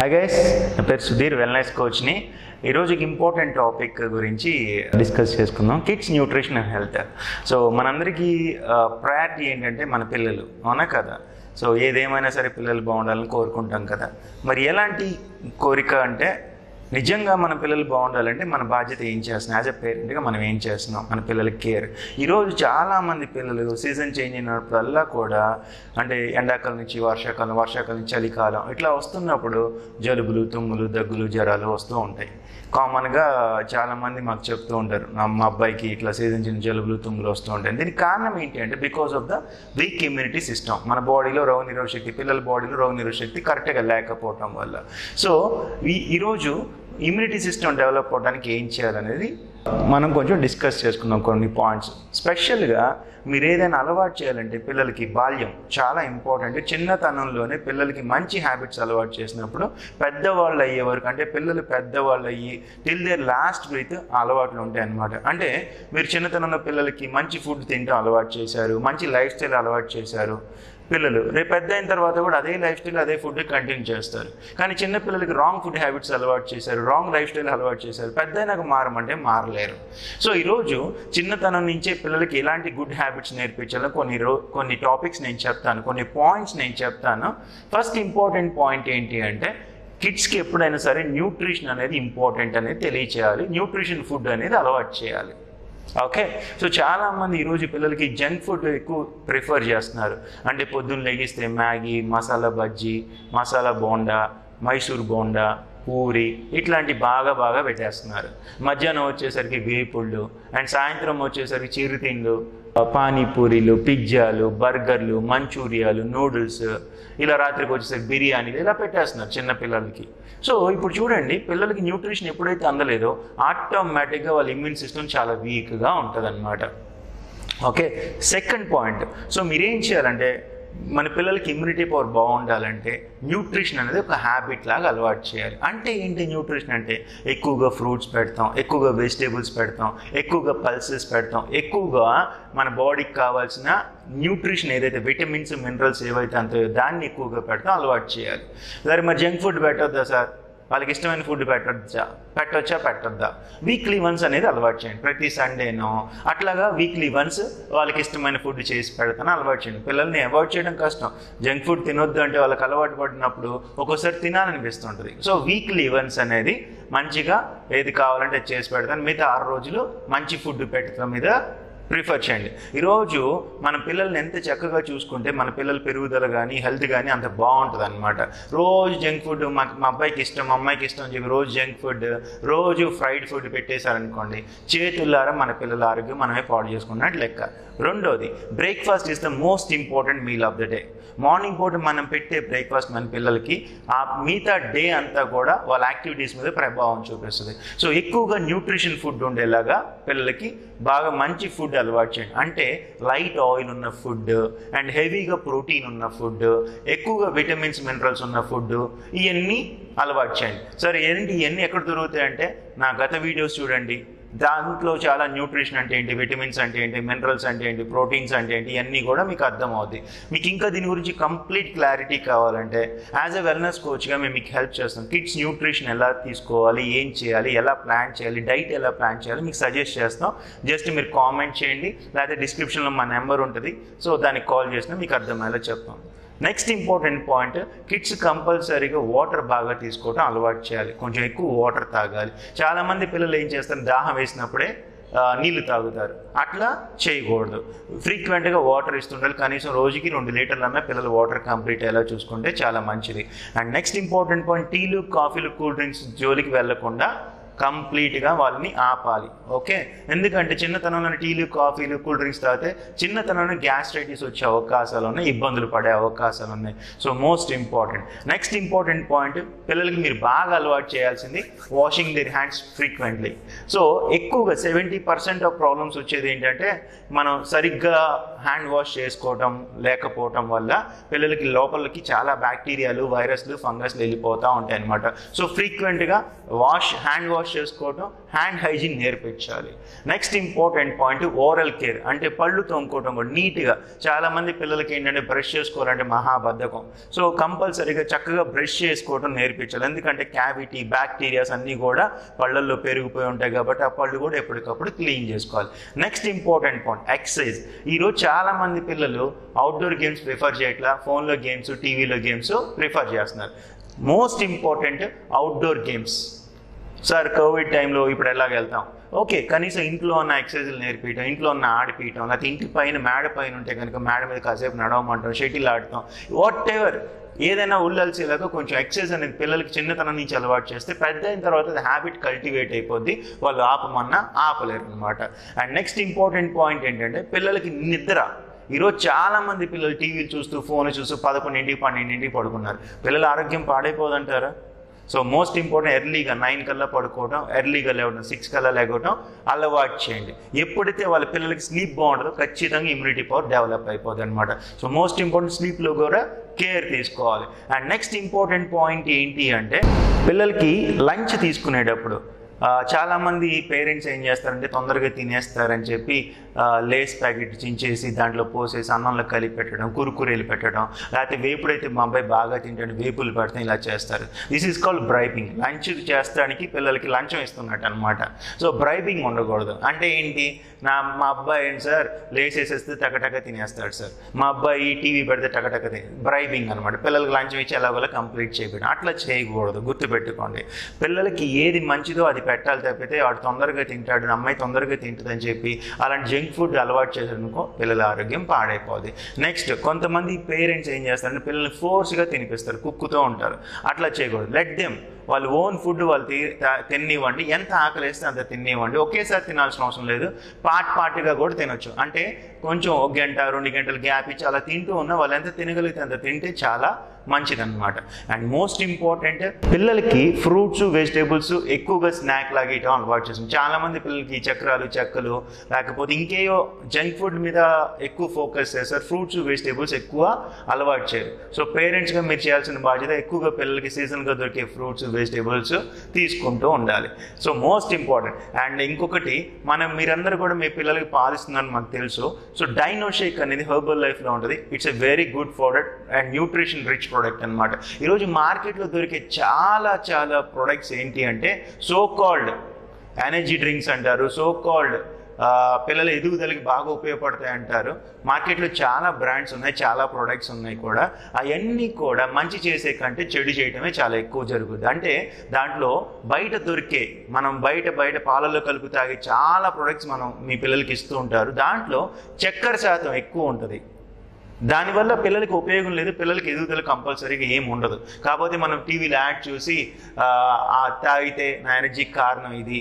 hi guys నా పేరు Sudheer wellness కోచ్ని ఈరోజు ఇంపార్టెంట్ టాపిక్ గురించి డిస్కస్ చేసుకుందాం kids nutrition and health so మనందరికీ ప్రయారిటీ ఏంటంటే మన పిల్లలు అవునా కదా సో ఏదేమైనా సరే పిల్లలు బాగుండాలని కోరుకుంటాం కదా మరి ఎలాంటి కోరిక అంటే నిజంగా మన పిల్లలు బాగుండాలంటే మన బాధ్యత ఏం చేస్తున్నాం యాజ్ ఎ పేరెంట్గా మనం ఏం చేస్తున్నాం మన పిల్లలకి కేర్ ఈరోజు చాలామంది పిల్లలు సీజన్ చేంజ్ అయినప్పుడల్లా కూడా అంటే ఎండాకాలం నుంచి వర్షాకాలం వర్షాకాలం నుంచి చలికాలం ఇట్లా వస్తున్నప్పుడు జలుబులు తుమ్ములు దగ్గులు జ్వరాలు వస్తూ ఉంటాయి కామన్గా చాలామంది మాకు చెప్తూ ఉంటారు "నా- మా అబ్బాయికి ఇట్లా సీజన్ చిన్న జలుబులు తుమ్ములు వస్తూ ఉంటాయి దీనికి కారణం ఏంటి అంటే because of the weak immunity system మన బాడీలో రోగ నిరోధక శక్తి పిల్లల బాడీలో రోగ నిరోధక శక్తి కరెక్ట్గా లేకపోవటం వల్ల సో ఈ ఈరోజు ఇమ్యూనిటీ సిస్టమ్ డెవలప్ అవడానికి ఏం చేయాలనేది మనం కొంచెం డిస్కస్ చేసుకుందాం కొన్ని పాయింట్స్ స్పెషల్గా మీరు ఏదైనా అలవాటు చేయాలంటే పిల్లలకి బాల్యం చాలా ఇంపార్టెంట్ చిన్నతనంలోనే పిల్లలకి మంచి హ్యాబిట్స్ అలవాటు చేసినప్పుడు పెద్దవాళ్ళు అయ్యే వరకు అంటే పిల్లలు పెద్దవాళ్ళు అయ్యి టిల్ దేర్ లాస్ట్ బ్రీత్ అలవాట్లు ఉంటాయి అన్నమాట అంటే మీరు చిన్నతనంలో పిల్లలకి మంచి ఫుడ్ తింటూ అలవాటు చేశారు మంచి లైఫ్ స్టైల్ అలవాటు చేశారు పిల్లలు రేపు పెద్ద అయిన తర్వాత కూడా అదే లైఫ్ స్టైల్ అదే ఫుడ్ కంటిన్యూ చేస్తారు కానీ చిన్న పిల్లలకి రాంగ్ ఫుడ్ హ్యాబిట్స్ అలవాటు చేశారు రాంగ్ లైఫ్ స్టైల్ అలవాటు చేశారు పెద్ద అయినాక మారమంటే మారలేరు సో ఈరోజు చిన్నతనం నుంచే పిల్లలకి ఎలాంటి గుడ్ హ్యాబిట్స్ నేర్పించాలో కొన్ని రో కొన్ని టాపిక్స్ నేను చెప్తాను కొన్ని పాయింట్స్ నేను చెప్తాను ఫస్ట్ ఇంపార్టెంట్ పాయింట్ ఏంటి అంటే కిడ్స్కి ఎప్పుడైనా సరే న్యూట్రిషన్ అనేది ఇంపార్టెంట్ అనేది తెలియచేయాలి న్యూట్రిషన్ ఫుడ్ అనేది అలవాటు చేయాలి ఓకే సో చాలా మంది ఈరోజు పిల్లలకి జంక్ ఫుడ్ ఎక్కువ ప్రిఫర్ చేస్తున్నారు అంటే పొద్దున్న లెగిస్తే మ్యాగీ మసాలా బజ్జీ మసాలా బోండా మైసూర్ బోండా పూరి ఇట్లాంటి బాగా బాగా పెట్టేస్తున్నారు మధ్యాహ్నం వచ్చేసరికి వేపుళ్ళు అండ్ సాయంత్రం వచ్చేసరికి చిరుతిండ్లు పానీపూరీలు పిజ్జాలు బర్గర్లు మంచూరియాలు నూడిల్స్ ఇలా రాత్రికి వచ్చేసరికి బిర్యానీలు ఇలా పెట్టేస్తున్నారు చిన్న పిల్లలకి సో ఇప్పుడు చూడండి పిల్లలకి న్యూట్రిషన్ ఎప్పుడైతే అందలేదో ఆటోమేటిక్గా వాళ్ళ ఇమ్యూన్ సిస్టమ్ చాలా వీక్గా ఉంటుంది ఓకే సెకండ్ పాయింట్ సో మీరేం చేయాలంటే మన పిల్లలకి ఇమ్యూనిటీ పవర్ బాగుండాలంటే న్యూట్రిషన్ అనేది ఒక హ్యాబిట్ లాగా అలవాటు చేయాలి అంటే ఏంటి న్యూట్రిషన్ అంటే ఎక్కువగా ఫ్రూట్స్ పెడతాం ఎక్కువగా వెజిటేబుల్స్ పెడతాం ఎక్కువగా పల్సెస్ పెడతాం ఎక్కువగా మన బాడీకి కావాల్సిన న్యూట్రిషన్ ఏదైతే విటమిన్స్ మినరల్స్ ఏవైతే అంతాయో దాన్ని ఎక్కువగా పెడతాం అలవాటు చేయాలి సరే మరి జంక్ ఫుడ్ పెట్టొద్దా సార్ వాళ్ళకి ఇష్టమైన ఫుడ్ పెట్టొచ్చా పెట్టొచ్చా పెట్టొద్దా వీక్లీ వన్స్ అనేది అలవాటు చేయండి ప్రతి సండేనో అట్లాగా వీక్లీ వన్స్ వాళ్ళకి ఇష్టమైన ఫుడ్ చేసి పెడతాను అలవాటు చేయండి పిల్లల్ని అవాయిడ్ చేయడం కష్టం జంక్ ఫుడ్ తినొద్దు అంటే వాళ్ళకి అలవాటు పడినప్పుడు ఒక్కోసారి తినాలనిపిస్తుంటుంది సో వీక్లీ వన్స్ అనేది మంచిగా ఏది కావాలంటే అది చేసి పెడతాను మిగతా ఆరు రోజులు మంచి ఫుడ్ పెట్టడం మీద ప్రిఫర్ చేయండి ఈరోజు మన పిల్లల్ని ఎంత చక్కగా చూసుకుంటే మన పిల్లల పెరుగుదల కానీ హెల్త్ కానీ అంత బాగుంటుంది అనమాట రోజు జంక్ ఫుడ్ మా మా అబ్బాయికి ఇష్టం మా అమ్మాయికి ఇష్టం అని చెప్పి రోజు జంక్ ఫుడ్ రోజు ఫ్రైడ్ ఫుడ్ పెట్టేశారనుకోండి చేతులారా మన పిల్లల ఆరోగ్యం మనమే పాడు చేసుకున్నట్టు లెక్క రెండోది breakfast is the most important meal of the day morning పూట మనం పెట్టే బ్రేక్ఫాస్ట్ మన పిల్లలకి ఆ మిగతా డే అంతా కూడా వాళ్ళ యాక్టివిటీస్ మీద ప్రభావం చూపిస్తుంది సో ఎక్కువగా న్యూట్రిషన్ ఫుడ్ ఉండేలాగా పిల్లలకి బాగా మంచి ఫుడ్ అలవాటు చేయండి అంటే లైట్ ఆయిల్ ఉన్న ఫుడ్ అండ్ హెవీగా ప్రోటీన్ ఉన్న ఫుడ్ ఎక్కువగా విటమిన్స్ మినరల్స్ ఉన్న ఫుడ్ ఇవన్నీ అలవాటు చేయండి సరే ఏంటి ఇవన్నీ ఎక్కడ దొరుకుతాయి అంటే నా గత వీడియోస్ చూడండి దాంట్లో చాలా న్యూట్రిషన్ అంటే ఏంటి విటమిన్స్ అంటే ఏంటి మినరల్స్ అంటే ఏంటి ప్రోటీన్స్ అంటే ఏంటి ఇవన్నీ కూడా మీకు అర్థమవుతాయి మీకు ఇంకా దీని గురించి కంప్లీట్ క్లారిటీ కావాలంటే యాజ్ ఎ వెల్నెస్ కోచ్గా మేము మీకు హెల్ప్ చేస్తాం కిడ్స్ న్యూట్రిషన్ ఎలా తీసుకోవాలి ఏం చేయాలి ఎలా ప్లాన్ చేయాలి డైట్ ఎలా ప్లాన్ చేయాలి మీకు సజెస్ట్ చేస్తాం జస్ట్ మీరు కామెంట్ చేయండి లేకపోతే డిస్క్రిప్షన్లో మా నెంబర్ ఉంటుంది సో దానికి కాల్ చేసినా మీకు అర్థమయ్యేలా చెప్తాం నెక్స్ట్ ఇంపార్టెంట్ పాయింట్ కిడ్స్ కంపల్సరీగా వాటర్ బాగా తీసుకోవడం అలవాటు చేయాలి కొంచెం ఎక్కువ వాటర్ తాగాలి చాలామంది పిల్లలు ఏం చేస్తారు దాహం వేసినప్పుడే ఆ, నీళ్లు తాగుతారు అట్లా చేయకూడదు ఫ్రీక్వెంట్గా వాటర్ ఇస్తుండాలి కనీసం రోజుకి రెండు లీటర్లన్నా పిల్లలు వాటర్ కంప్లీట్ అయ్యేలా చూసుకుంటే చాలా మంచిది అండ్ నెక్స్ట్ ఇంపార్టెంట్ పాయింట్ టీలు కాఫీలు కూల్ డ్రింక్స్ జోలికి వెళ్లకుండా కంప్లీట్గా వాళ్ళని ఆపాలి ఓకే ఎందుకంటే చిన్నతనంలో టీలు కాఫీలు కూల్ డ్రింక్స్ తాగితే చిన్నతనంలో గ్యాస్ట్రైటిస్ వచ్చే అవకాశాలు ఉన్నాయి ఇబ్బందులు పడే అవకాశాలు ఉన్నాయి so most important next important point పిల్లలకి మీరు బాగా అలవాటు చేయాల్సింది washing their hands frequently so ఎక్కువగా సెవెంటీ పర్సెంట్ ఆఫ్ ప్రాబ్లమ్స్ వచ్చేది ఏంటంటే మనం సరిగ్గా హ్యాండ్ వాష్ చేసుకోవటం లేకపోవటం వల్ల పిల్లలకి లోపలికి చాలా బ్యాక్టీరియాలు వైరస్లు ఫంగస్లు వెళ్ళిపోతూ ఉంటాయి అనమాట సో ఫ్రీక్వెంట్గా వాష్ హ్యాండ్ వాష్ వాష్ చేసుకోవటం హ్యాండ్ హైజీన్ నేర్పించాలి next important point oral care అంటే పళ్ళు తోముకోవటం కూడా నీట్గా చాలామంది పిల్లలకి ఏంటంటే బ్రష్ చేసుకోవాలంటే మహాబద్ధకం సో కంపల్సరీగా చక్కగా బ్రష్ చేసుకోవడం నేర్పించాలి ఎందుకంటే క్యావిటీ బ్యాక్టీరియాస్ అన్నీ కూడా పళ్ళల్లో పెరిగిపోయి ఉంటాయి కాబట్టి ఆ పళ్ళు కూడా ఎప్పటికప్పుడు క్లీన్ చేసుకోవాలి నెక్స్ట్ ఇంపార్టెంట్ పాయింట్ ఎక్సర్సైజ్ ఈరోజు చాలా మంది పిల్లలు అవుట్డోర్ గేమ్స్ ప్రిఫర్ చేయట్లా ఫోన్లో గేమ్స్ టీవీలో గేమ్స్ ప్రిఫర్ చేస్తున్నారు most important outdoor games sir covid టైంలో ఇప్పుడు ఎలాగ వెళ్తాం ఓకే కనీసం ఇంట్లో ఉన్న ఎక్సర్సైజులు నేర్పించడం ఇంట్లో ఉన్న ఆడిపించడం లేకపోతే ఇంటి పైన మేడ పైన ఉంటే కనుక మేడ మీద కాసేపు నడవమంటాం షటిల్ ఆడటం వాట్ ఎవర్ ఏదైనా ఉల్లల్సేలాగా కొంచెం ఎక్సర్సైజ్ అనేది పిల్లలకి చిన్నతనం నుంచి అలవాటు చేస్తే పెద్ద అయిన తర్వాత అది హ్యాబిట్ కల్టివేట్ అయిపోద్ది వాళ్ళు ఆపమన్నా ఆపలేరు అనమాట అండ్ నెక్స్ట్ ఇంపార్టెంట్ పాయింట్ ఏంటంటే పిల్లలకి నిద్ర ఈరోజు చాలా మంది పిల్లలు టీవీలు చూస్తూ ఫోన్ చూస్తూ పదకొండింటికి పన్నెండింటికి పడుకున్నారు పిల్లల ఆరోగ్యం పాడైపోదంటారా సో మోస్ట్ ఇంపార్టెంట్ ఎర్లీగా నైన్ కల్లా పడుకోవడం ఎర్లీగా లేవడం సిక్స్ కల్లా లేకపోవడం అలవాటు చేయండి ఎప్పుడైతే వాళ్ళ పిల్లలకి స్లీప్ బాగుంటుందో ఖచ్చితంగా ఇమ్యూనిటీ పవర్ డెవలప్ అయిపోతుంది అనమాట సో మోస్ట్ ఇంపార్టెంట్ స్లీప్లో కూడా కేర్ తీసుకోవాలి అండ్ నెక్స్ట్ ఇంపార్టెంట్ పాయింట్ ఏంటి అంటే పిల్లలకి లంచ్ తీసుకునేటప్పుడు ఆ, చాలామంది పేరెంట్స్ ఏం చేస్తారంటే తొందరగా తినేస్తారని చెప్పి ఆ, లేస్ ప్యాకెట్ చించేసి దాంట్లో పోసేసి అన్నంలో కలిపి పెట్టడం కురుకురేలు పెట్టడం లేకపోతే వేపుడైతే మా అబ్బాయి బాగా తింటాడు వేపులు పెడతాం ఇలా చేస్తారు this is called bribing lunch చేస్తానికి పిల్లలకి లంచం ఇస్తున్నట్టు అనమాట సో బ్రైబింగ్ ఉండకూడదు అంటే ఏంటి నా మా అబ్బాయి ఏంటి సార్ లేస్ వేసేస్తే టకటక తినేస్తాడు సార్ మా అబ్బాయి టీవీ పెడితే టకటక తినే బ్రైబింగ్ అనమాట పిల్లలకి లంచం ఇచ్చి ఎలాగోలా కంప్లీట్ చేయబడి అట్లా చేయకూడదు గుర్తుపెట్టుకోండి పిల్లలకి ఏది మంచిదో అది పెట్టాలి తప్పితే వాడు తొందరగా తింటాడు నా అమ్మాయి తొందరగా తింటుందని చెప్పి అలాంటి జంక్ ఫుడ్ అలవాటు చేసారనుకో పిల్లల ఆరోగ్యం పాడైపోద్ది నెక్స్ట్ కొంతమంది పేరెంట్స్ ఏం చేస్తారంటే పిల్లల్ని ఫోర్స్గా తినిపిస్తారు కుక్కుతో ఉంటారు అట్లా చేయకూడదు లెట్ దెమ్ వాళ్ళు ఓన్ ఫుడ్ వాళ్ళు తి- త- తినివ్వండి ఎంత ఆకలి వేస్తే అంత తినివ్వండి ఒకేసారి తినాల్సిన అవసరం లేదు పార్ట్ పార్ట్గా కూడా తినొచ్చు అంటే కొంచెం ఒక గంట రెండు గంటలు గ్యాప్ ఇచ్చి అలా తింటూ ఉన్న వాళ్ళు ఎంత తినగలిగితే అంత తింటే చాలా మంచిదన్నమాట అండ్ మోస్ట్ ఇంపార్టెంట్ పిల్లలకి ఫ్రూట్స్ వెజిటేబుల్స్ ఎక్కువగా స్నాక్ లాగా ఇవ్వడం అలవాటు చేస్తుంది చాలా మంది పిల్లలకి చక్రాలు చెక్కలు లేకపోతే ఇంకేయో జంక్ ఫుడ్ మీద ఎక్కువ ఫోకస్ చేస్తారు ఫ్రూట్స్ వెజిటేబుల్స్ ఎక్కువ అలవాటు చేయరు సో పేరెంట్స్గా మీరు చేయాల్సిన బాధ్యత ఎక్కువగా పిల్లలకి సీజన్గా దొరికే ఫ్రూట్స్ వెజిటేబుల్స్ తీసుకుంటూ ఉండాలి సో మోస్ట్ ఇంపార్టెంట్ అండ్ ఇంకొకటి మనం మీరందరూ కూడా మీ పిల్లలకి పాలిస్తున్నారని మాకు తెలుసు సో డైనో షేక్ అనేది హెర్బల్ లైఫ్లో ఉంటుంది it's a very good product and nutrition rich product అనమాట ఈరోజు మార్కెట్లో దొరికే చాలా చాలా ప్రొడక్ట్స్ ఏంటి అంటే సో కాల్డ్ ఎనర్జీ డ్రింక్స్ అంటారు సో కాల్డ్ పిల్లల ఎదుగుదలకి బాగా ఉపయోగపడతాయి అంటారు మార్కెట్లో చాలా బ్రాండ్స్ ఉన్నాయి చాలా ప్రొడక్ట్స్ ఉన్నాయి కూడా అవన్నీ కూడా మంచి చేసే కంటే చెడు చేయటమే చాలా ఎక్కువ జరుగుతుంది అంటే దాంట్లో బయట దొరికే మనం బయట బయట పాలల్లో కలుపు తాగే చాలా ప్రొడక్ట్స్ మనం మీ పిల్లలకి ఇస్తూ ఉంటారు దాంట్లో చక్కెర శాతం ఎక్కువ ఉంటుంది దానివల్ల పిల్లలకి ఉపయోగం లేదు పిల్లలకి ఎదుగుదల కంపల్సరీగా ఏం ఉండదు కాకపోతే మనం టీవీలో యాడ్ చూసి ఆ, ఆ తాగితే నా ఎనర్జీకి కారణం ఇది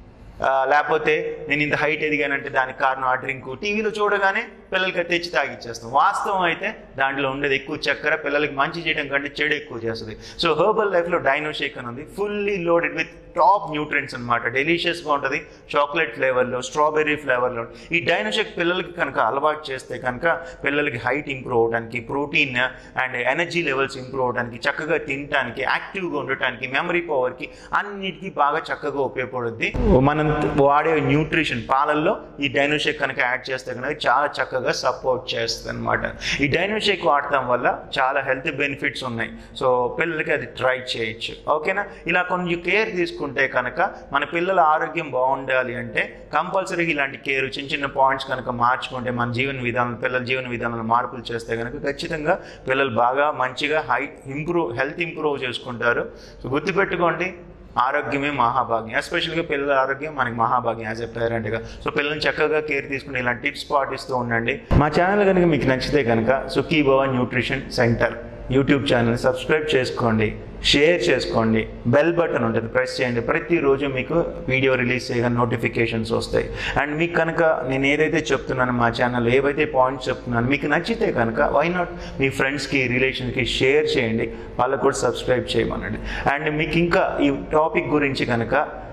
ఆ, లేకపోతే నేను ఇంత హైట్ ఎదిగానంటే దానికి కారణం ఆ డ్రింక్ టీవీలో చూడగానే పిల్లలకి తెచ్చి తాగిచ్చేస్తాం వాస్తవం అయితే దాంట్లో ఉండేది ఎక్కువ చక్కెర పిల్లలకి మంచి చేయడం కంటే చెడు ఎక్కువ చేస్తుంది సో హెర్బల్ లైఫ్లో డైనో షేక్ అని ఉంది fully loaded with top nutrients అనమాట డెలిషియస్గా ఉంటుంది చాక్లెట్ ఫ్లేవర్లో స్ట్రాబెర్రీ ఫ్లేవర్లో ఈ డైనో షేక్ పిల్లలకి కనుక అలవాటు చేస్తే కనుక పిల్లలకి హైట్ ఇంప్రూవ్ అవడానికి protein and energy levels improve అవడానికి చక్కగా తినడానికి యాక్టివ్గా ఉండటానికి మెమరీ పవర్కి అన్నిటికీ బాగా చక్కగా ఉపయోగపడుద్ది మనం వాడే న్యూట్రిషన్ పాలల్లో ఈ డైనోషేక్ కనుక యాడ్ చేస్తే కనుక చాలా చక్కగా సపోర్ట్ చేస్తుంది అనమాట ఈ డైనోషేక్ వాడటం వల్ల చాలా హెల్త్ బెనిఫిట్స్ ఉన్నాయి సో పిల్లలకి అది ట్రై చేయొచ్చు ఓకేనా ఇలా కొంచెం కేర్ తీసుకుంటే కనుక మన పిల్లల ఆరోగ్యం బాగుండాలి అంటే కంపల్సరీగా ఇలాంటి కేర్ చిన్న చిన్న పాయింట్స్ కనుక మార్చుకుంటే మన జీవన విధానం పిల్లల జీవన విధానంలో మార్పులు చేస్తే కనుక ఖచ్చితంగా పిల్లలు బాగా మంచిగా హై ఇంప్రూవ్ హెల్త్ ఇంప్రూవ్ చేసుకుంటారు సో గుర్తుపెట్టుకోండి ఆరోగ్యమే మహాభాగ్యం ఎస్పెషల్గా పిల్లల ఆరోగ్యం మనకి మహాభాగ్యం యాజ్ ఎ పేరెంట్గా సో పిల్లల్ని చక్కగా కేర్ తీసుకుని ఇలాంటి టిప్స్ పాటిస్తూ ఉండండి మా ఛానల్ కనుక మీకు నచ్చితే కనుక Sukhi Bhavan nutrition center YouTube channel subscribe చేసుకోండి షేర్ చేసుకోండి బెల్ బటన్ ఉంటుంది ప్రెస్ చేయండి ప్రతిరోజు మీకు వీడియో రిలీజ్ చేయగానే నోటిఫికేషన్స్ వస్తాయి అండ్ మీకు కనుక నేను ఏదైతే చెప్తున్నానో మా ఛానల్ ఏవైతే పాయింట్స్ చెప్తున్నానో మీకు నచ్చితే కనుక వై నాట్ మీ ఫ్రెండ్స్కి రిలేషన్కి షేర్ చేయండి వాళ్ళకు కూడా సబ్స్క్రైబ్ చేయమనండి అండ్ మీకు ఇంకా ఈ టాపిక్ గురించి కనుక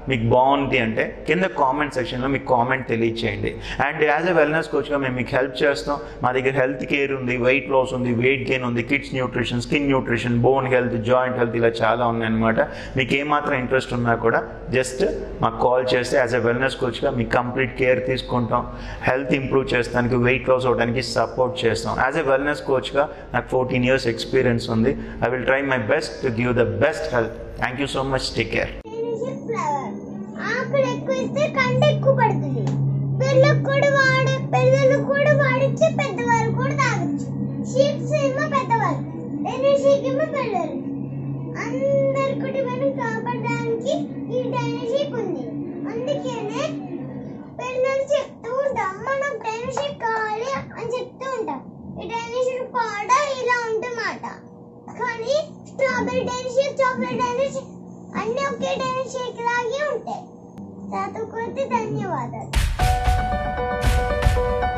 మీకు బాగుంది అంటే కింద కామెంట్ సెక్షన్లో మీకు కామెంట్ తెలియచేయండి అండ్ యాజ్ ఎ వెల్నెస్ కోచ్గా మేము మీకు హెల్ప్ చేస్తాం మా దగ్గర హెల్త్ కేర్ ఉంది వెయిట్ లాస్ ఉంది వెయిట్ గెయిన్ ఉంది kids nutrition skin nutrition bone health joint health ఇలా చాలా ఉన్నాయన్నమాట మీకు ఏమాత్రం ఇంట్రెస్ట్ ఉన్నా కూడా జస్ట్ మాకు కాల్ చేస్తే యాజ్ ఎ వెల్నెస్ కోచ్గా మీకు కంప్లీట్ కేర్ తీసుకుంటాం హెల్త్ ఇంప్రూవ్ చేస్తానికి వెయిట్ లాస్ అవడానికి సపోర్ట్ చేస్తాం యాజ్ ఎ వెల్నెస్ కోచ్గా నాకు ఫోర్టీన్ ఇయర్స్ ఎక్స్పీరియన్స్ ఉంది I will try my best to give the best health thank you so much take care flower ఆకులు ఎక్కువ ఇస్తే కంట ఎక్కువ పడుతుంది పిల్లలకు కూడా వాడ పిల్లలు కూడా వాడితే పెద్దవాళ్ళు కూడా తాగొచ్చు షీప్స్ ఏమో పెద్దవాళ్ళు రెండు షీక్ ఏమో పిల్లలు అందరి కుటుంబాన్ని కాపాడడానికి ఈ డైనోషిప్ ఉంది అందుకనే పిల్లలు చెప్తూ ఉంటాం మనం డైనోషిప్ కావాలి అని చెప్తూ ఉంటాం ఈ డైనోషిప్ కూడా ఇలా ఉంటుందన్నమాట కానీ స్ట్రాబెరీ డైనోషిప్ చాక్లెట్ డైనోషిప్ అన్ని ఒకే డైనోషిప్ లాగే ఉంటాయి చదువుకుంటే ధన్యవాదాలు